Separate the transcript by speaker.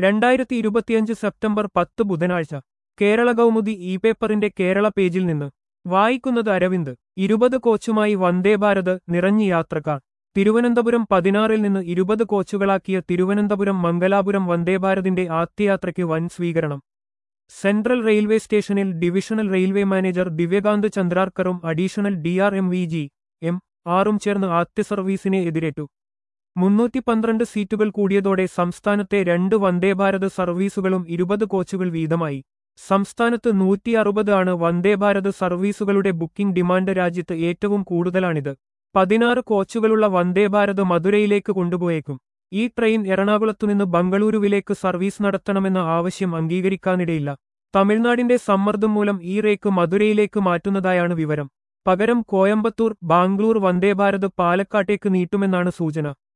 Speaker 1: രണ്ടായിരത്തി ഇരുപത്തിയഞ്ച് സെപ്റ്റംബർ പത്ത് ബുധനാഴ്ച കേരള കൗമുദി ഇ പേപ്പറിന്റെ കേരള പേജിൽ നിന്ന് വായിക്കുന്നത് അരവിന്ദ് ഇരുപത് കോച്ചുമായി വന്ദേഭാരത് നിറഞ്ഞി യാത്രക്കാർ തിരുവനന്തപുരം പതിനാറിൽ നിന്ന് ഇരുപത് കോച്ചുകളാക്കിയ തിരുവനന്തപുരം മംഗലാപുരം വന്ദേഭാരതിന്റെ ആദ്യയാത്രയ്ക്ക് വൻ സ്വീകരണം സെൻട്രൽ റെയിൽവേ സ്റ്റേഷനിൽ ഡിവിഷണൽ റെയിൽവേ മാനേജർ ദിവ്യകാന്ത് ചന്ദ്രാർക്കറും additional D R M V G M ആറും ചേർന്ന് ആദ്യ സർവീസിനെ എതിരേറ്റു മുന്നൂറ്റി പന്ത്രണ്ട് സീറ്റുകൾ കൂടിയതോടെ സംസ്ഥാനത്തെ രണ്ട് വന്ദേഭാരത് സർവീസുകളും ഇരുപത് കോച്ചുകൾ വീതമായി സംസ്ഥാനത്ത് നൂറ്റി അറുപത് ആണ് വന്ദേഭാരത് സർവീസുകളുടെ ബുക്കിംഗ് ഡിമാൻഡ് രാജ്യത്ത് ഏറ്റവും കൂടുതലാണിത് പതിനാറ് കോച്ചുകളുള്ള വന്ദേഭാരത് മധുരയിലേക്ക് കൊണ്ടുപോയേക്കും ഈ ട്രെയിൻ എറണാകുളത്തുനിന്ന് ബംഗളൂരുവിലേക്ക് സർവീസ് നടത്തണമെന്ന ആവശ്യം അംഗീകരിക്കാനിടയില്ല തമിഴ്നാടിന്റെ സമ്മർദ്ദം മൂലം ഈ റേക്ക് മധുരയിലേക്ക് മാറ്റുന്നതായാണ് വിവരം പകരം കോയമ്പത്തൂർ ബാംഗ്ലൂർ വന്ദേഭാരത് പാലക്കാട്ടേക്ക് നീട്ടുമെന്നാണ് സൂചന